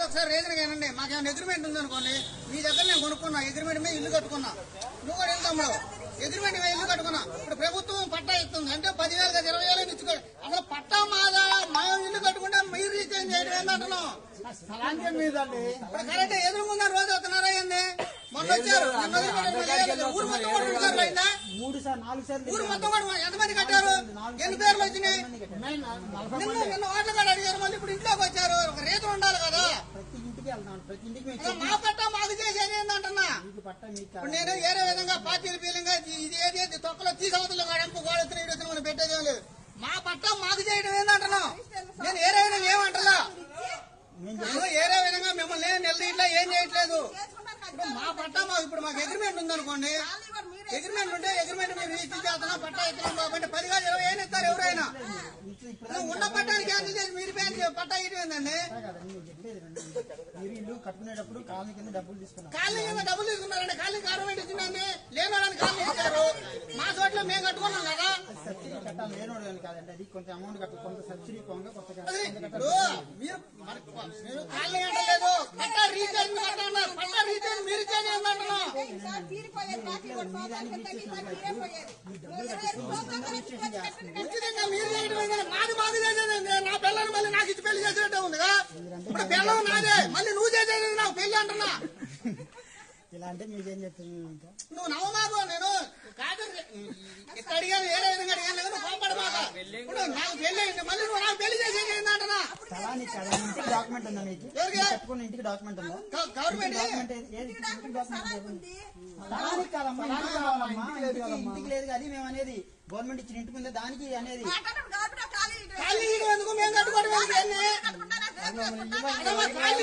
ఒకసారి రీజన్ ఏనండి మాకేమైనా అగ్రిమెంట్ ఉందనుకోండి మీ దగ్గర నేను కొనుక్కున్నా అగ్రిమెంట్ మీద ఇల్లు కట్టుకున్నా నువ్వు కూడా వెళ్తాం అగ్రిమెంట్ మీద ఇల్లు కట్టుకున్నా ఇప్పుడు ప్రభుత్వం పట్టా ఇస్తుంది అంటే పదివేలు కదా ఇరవై వేలు ఇచ్చుకో అసలు పట్టా మాదా మా ఇల్లు కట్టుకుంటే మీరు రీఛేంజ్ చేయడం ఏంటంటున్నాం స్థలానికి మీదండి ఇప్పుడు కరెంట్ ఎదురుకుండా రోజు వస్తున్నారా ఏంది మొన్న వచ్చారు నిన్న వదిలిపెట్టారు, మళ్ళీ వేయలేదు. ఊరు మొత్తం కూడా రెండు సార్లు అయిందా మూడు సార్ నాలుగు సార్లు ఊరు మొత్తం కూడా ఎంతమంది కట్టారు ఎన్ని పేర్లు వచ్చినాయి ఉన్నాయి, నా- నలభై నిన్న నిన్న ఓట్ల కాడ అడిగారు మళ్ళీ ఇప్పుడు ఇంట్లోకి వచ్చారు ఒక రీతి ఉండాలి కదా ప్రతి ఇంటికి వెళ్తాను ప్రతి ఇంటికి మేము అసలు మా పట్ట మాకు చేసేది ఏందంటున్నా మీకు పట్ట మీకు ఇప్పుడు నేను ఏరే విధంగా పార్టీల ఫీలింగా ఇది ఏది ఏది తొక్కలో తీసవతలు ఎంపు గోడ వచ్చిన ఇటు వచ్చిన మనం పెట్టేదేం లేదు మా పట్ట మాకు చేయడం ఏందంటున్నా నేను ఏరే విధంగా ఏమంటలా నేను ఏరే విధంగా మిమ్మల్ని ఏం నిలదీయట్లా ఏం చేయట్లేదు ఇప్పుడు మా పట్ట మాకు ఇప్పుడు మాకు అగ్రిమెంట్ ఉందనుకోండి అగ్రిమెంట్ ఉంటే అగ్రిమెంట్ మీరు రిజిస్టర్ చేస్తున్నా పట్టా ఇస్తున్నాం కాబట్టి పది కాదు ఇరవై అయినా ఇస్తారు ఎవరైనా ఇప్పుడు ఇప్పుడు నువ్వు ఉన్న పట్టాన్ని క్యాన్సిల్ చేసి మీరు క్యాన్సిల్ పట్టా ఇటు ఏందండి కదా నేను చెప్పేది రండి. మీరు ఇల్లు కట్టుకునేటప్పుడు కాలనీ కింద డబ్బులు తీసుకున్నాం కాలనీ కింద డబ్బులు తీసుకున్నారండి కాలనీ గవర్నమెంట్ ఇచ్చిందండి లేని వాళ్ళని కాలనీ ఇచ్చారు మా చోట్ల మేము కట్టుకున్నాం కదా సబ్సిడీ కట్టాలి లేనోడు కానీ కాదండి అది కొంత అమౌంట్ కట్టాలి కొంత సబ్సిడీ పోగా కొంత అది కొంత ఇప్పుడు మీరు మరి మీరు కాలనీ అంటలేదు పట్టా రీఛార్జ్ కట్టన్నారు పట్టా రీఛార్జ్ మీరు రీఛార్జ్ ఏంటంటున్నాం ఖచ్చితంగా మీరు చేయడం ఏంటంటే మాది మాది చేసేదండి నా పిల్లలు మళ్ళీ నాకు ఇచ్చి పెళ్లి చేసేటట్టే ఉందిగా ఇప్పుడు పిల్లలు నాదే మళ్ళీ నువ్వు చేసేది నాకు పెళ్లి అంటున్నా ఇలా అంటే మీకేం చెప్తున్నాను ఇంకా నువ్వు నవ్వమాకు నేను కాదు ఇక్కడ అడిగాను వేరే విధంగా అడిగాను లేదు నువ్వు కోపడమాక ఇప్పుడు నాకు పెళ్లి అయింది మళ్ళీ నువ్వు నాకు పెళ్లి చేసేది ఏంటంటున్నా స్థలానికి కదా ఇంటికి డాక్యుమెంట్ ఉందా మీకు ఎవరికి? మీరు కట్టుకున్న ఇంటికి డాక్యుమెంట్ ఉందా గ- గవర్నమెంట్ డాక్యుమెంట్ ఏది ఏది? ఇంటికి డాక్యుమెంట్ ఏది? స్థలానికి కాదమ్మా ఇంటికి కావాలమ్మా ఇంటికి ఇంటికి లేదు అది మేము అనేది గవర్నమెంట్ ఇచ్చిన ఇంటికి ఉందా దానికి అనేది ఖాళీ ఎందుకు మేము కట్టుకోవడం ఏంటి? అదే మా ఖాళీ